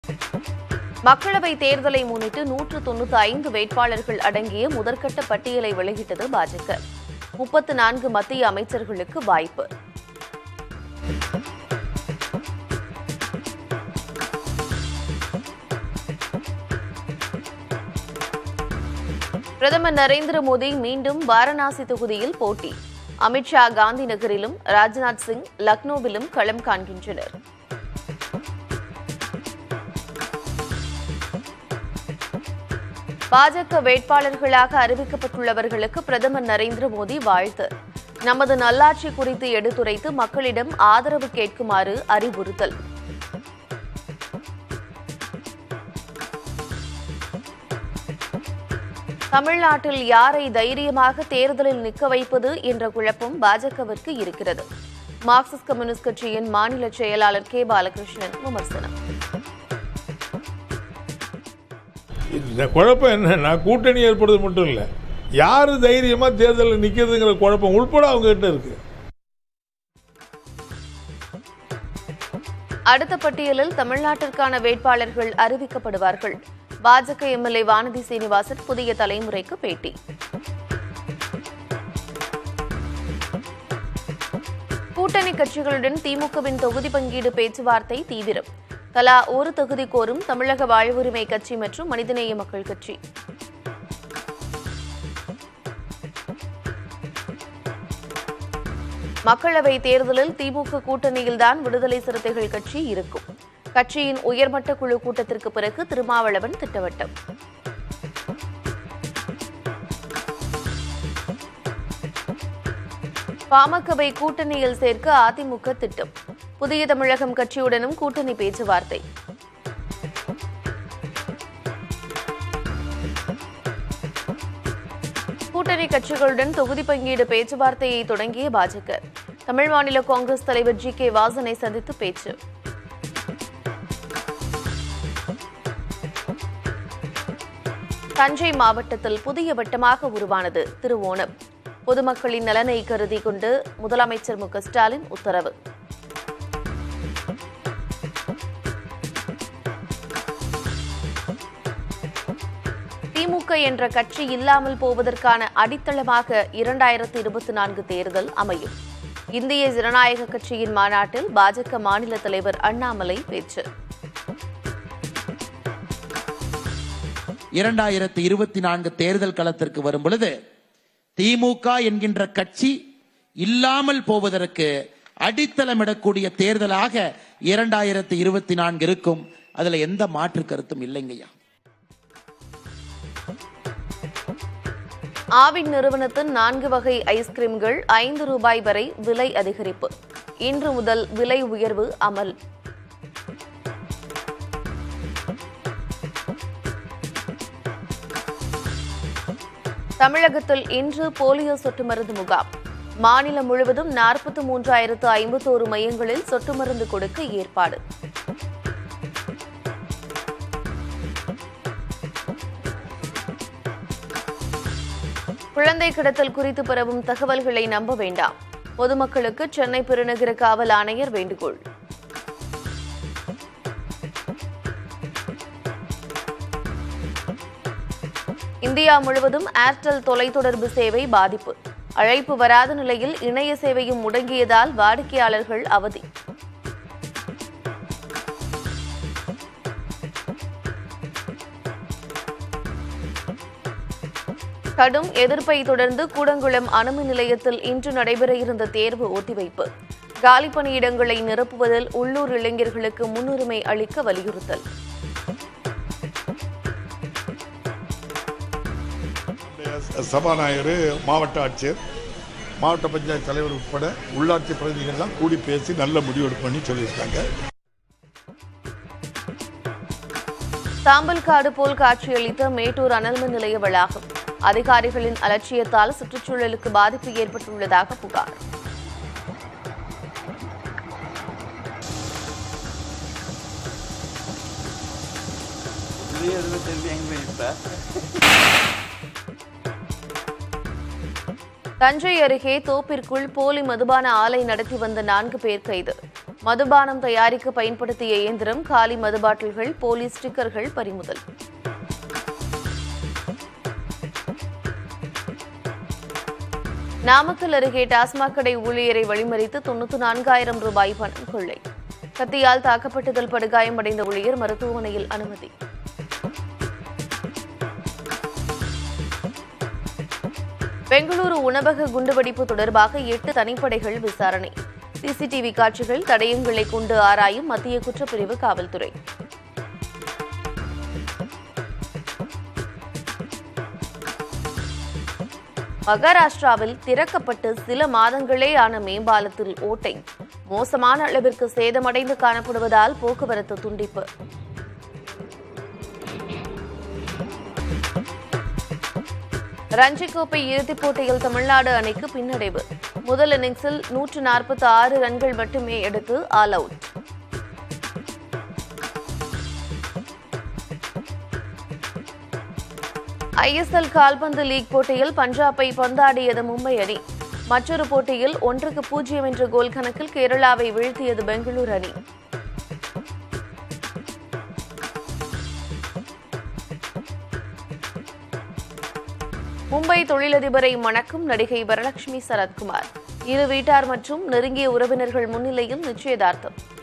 மக்களவை தேர்தலை முன்னிட்டு நூற்று தொண்ணூத்தி ஐந்து வேட்பாளர்கள் அடங்கிய முதற்கட்ட பட்டியலை வெளியிட்டது பாஜக முப்பத்து நான்கு மத்திய அமைச்சர்களுக்கு வாய்ப்பு பிரதமர் நரேந்திர மோடி மீண்டும் வாரணாசி தொகுதியில் போட்டி அமித்ஷா காந்தி நகரிலும் ராஜ்நாத் சிங் லக்னோவிலும் களம் காண்கின்றனர் பாஜக வேட்பாளர்களாக அறிவிக்கப்பட்டுள்ளவர்களுக்கு பிரதமர் நரேந்திர மோடி வாழ்த்து நமது நல்லாட்சி குறித்து எடுத்துரைத்து மக்களிடம் ஆதரவு கேட்குமாறு அறிவுறுத்தல் தமிழ்நாட்டில் யாரை தைரியமாக தேர்தலில் நிற்க வைப்பது என்ற குழப்பம் பாஜகவிற்கு இருக்கிறது மார்க்சிஸ்ட் கம்யூனிஸ்ட் கட்சியின் மாநில செயலாளர் கே பாலகிருஷ்ணன் விமர்சனம் இந்த குழப்பம் என்னன்னா கூட்டணி ஏற்படுறது மட்டும் இல்லை யாரு தைரியமா தேர்தலில் நிக்கிறதுங்கிற குழப்பம் உள்பட அவங்க கிட்ட இருக்கு அடுத்த பட்டியலில் தமிழ்நாட்டிற்கான வேட்பாளர்கள் அறிவிக்கப்படுவார்கள் பாஜக எம்எல்ஏ வானதி சீனிவாசன் புதிய தலைமுறைக்கு பேட்டி கூட்டணி கட்சிகளுடன் திமுகவின் தொகுதி பங்கீடு பேச்சுவார்த்தை தீவிரம் தலா ஒரு தொகுதி கோரும் தமிழக வாழ்வுரிமை கட்சி மற்றும் மனிதநேய மக்கள் கட்சி மக்களவை தேர்தலில் திமுக கூட்டணியில்தான் விடுதலை சிறுத்தைகள் கட்சி இருக்கும் கட்சியின் உயர்மட்ட குழு கூட்டத்திற்கு பிறகு திருமாவளவன் திட்டவட்டம் பாமகவை கூட்டணியில் சேர்க்க அதிமுக திட்டம் புதிய தமிழகம் கட்சியுடனும் கூட்டணி பேச்சுவார்த்தை கூட்டணி கட்சிகளுடன் தொகுதி பங்கீடு பேச்சுவார்த்தையை தொடங்கிய பாஜக தமிழ் மாநில காங்கிரஸ் தலைவர் ஜி கே வாசனை சந்தித்து பேச்சு தஞ்சை மாவட்டத்தில் புதிய வட்டமாக உருவானது திருவோணம் பொதுமக்களின் நலனை கருதி கொண்டு முதலமைச்சர் மு க ஸ்டாலின் உத்தரவு திமுக என்ற கட்சி இல்லாமல் போவதற்கான அடித்தளமாக இரண்டாயிரத்து இருபத்தி நான்கு தேர்தல் அமையும் இந்திய ஜனநாயக கட்சியின் மாநாட்டில் பாஜக மாநில தலைவர் அண்ணாமலை பேச்சு இரண்டாயிரத்தி இருபத்தி நான்கு தேர்தல் களத்திற்கு வரும் பொழுது திமுக என்கின்ற கட்சி இல்லாமல் போவதற்கு அடித்தளமிடக்கூடிய தேர்தலாக இரண்டாயிரத்தி இருபத்தி நான்கு இருக்கும் அதுல எந்த மாற்று கருத்தும் இல்லைங்கய்யா ஆவின் நிறுவனத்தின் நான்கு வகை ஐஸ்கிரீம்கள் ஐந்து ரூபாய் வரை விலை அதிகரிப்பு இன்று முதல் விலை உயர்வு அமல் தமிழகத்தில் இன்று போலியோ சொட்டு மருந்து முகாம் மாநிலம் முழுவதும் நாற்பத்தி மூன்றாயிரத்து ஐம்பத்தோரு மையங்களில் சொட்டு மருந்து கொடுக்க ஏற்பாடு குழந்தை கடத்தல் குறித்து பரவும் தகவல்களை நம்ப வேண்டாம் பொதுமக்களுக்கு சென்னை பெருநகர காவல் ஆணையர் வேண்டுகோள் இந்தியா முழுவதும் ஏர்டெல் தொலைத்தொடர்பு சேவை பாதிப்பு அழைப்பு வராத நிலையில் இணைய சேவையும் முடங்கியதால் வாடிக்கையாளர்கள் அவதி கடும் எதிர்ப்பை தொடர்ந்து கூடங்குளம் அணுமின் நிலையத்தில் இன்று நடைபெற இருந்த தேர்வு ஒத்திவைப்பு காலி பணியிடங்களை நிரப்புவதில் உள்ளூர் இளைஞர்களுக்கு முன்னுரிமை அளிக்க வலியுறுத்தல் சபாநாயகர் மாவட்ட ஆட்சியர் மாவட்ட பஞ்சாயத்து தலைவர் உட்பட உள்ளாட்சி பிரதிநிதிகள்லாம் கூடி பேசி நல்ல முடிவு எடுப்போம்னு சொல்லியிருக்காங்க சாம்பல்காடு போல் காட்சியளித்த மேட்டூர் அனல்மின் நிலைய வளாகம் அதிகாரிகளின் அலட்சியத்தால் சுற்றுச்சூழலுக்கு பாதிப்பு ஏற்பட்டுள்ளதாக புகார் தஞ்சை அருகே தோப்பிற்குள் போலி மதுபான ஆலை நடத்தி வந்த நான்கு பேர் கைது மதுபானம் தயாரிக்க பயன்படுத்திய இயந்திரம் காலி மது பாட்டில்கள் போலி ஸ்டிக்கர்கள் பறிமுதல் நாமக்கல் அருகே டாஸ்மாக் கடை ஊழியரை வழிமறித்து தொண்ணூற்று நான்காயிரம் ரூபாய் பணம் கொள்ளை கத்தியால் தாக்கப்பட்டதில் படுகாயமடைந்த ஊழியர் மருத்துவமனையில் அனுமதி பெங்களூரு உணவக குண்டுவெடிப்பு தொடர்பாக எட்டு தனிப்படைகள் விசாரணை சிசிடிவி காட்சிகள் தடயங்களை கொண்டு ஆராயும் மத்திய குற்றப்பிரிவு காவல்துறை மகாராஷ்டிராவில் திறக்கப்பட்டு சில மாதங்களே ஆன மேம்பாலத்தில் ஓட்டை மோசமான அளவிற்கு சேதமடைந்து காணப்படுவதால் போக்குவரத்து துண்டிப்பு ரஞ்சி கோப்பை இறுதிப் போட்டியில் தமிழ்நாடு அணிக்கு பின்னடைவு முதல் இன்னிங்ஸில் நூற்று நாற்பத்தி ஆறு ரன்கள் மட்டுமே எடுத்து ஆல் அவுட் ஐஎஸ்எல் கால்பந்து லீக் போட்டியில் பஞ்சாபை பந்தாடியது மும்பை அணி மற்றொரு போட்டியில் ஒன்றுக்கு பூஜ்ஜியம் என்ற கோல் கணக்கில் கேரளாவை வீழ்த்தியது பெங்களூரு அணி மும்பை தொழிலதிபரை மணக்கும் நடிகை வரலட்சுமி சரத்குமார் இரு வீட்டார் மற்றும் நெருங்கிய உறவினர்கள் முன்னிலையில் நிச்சயதார்த்தம்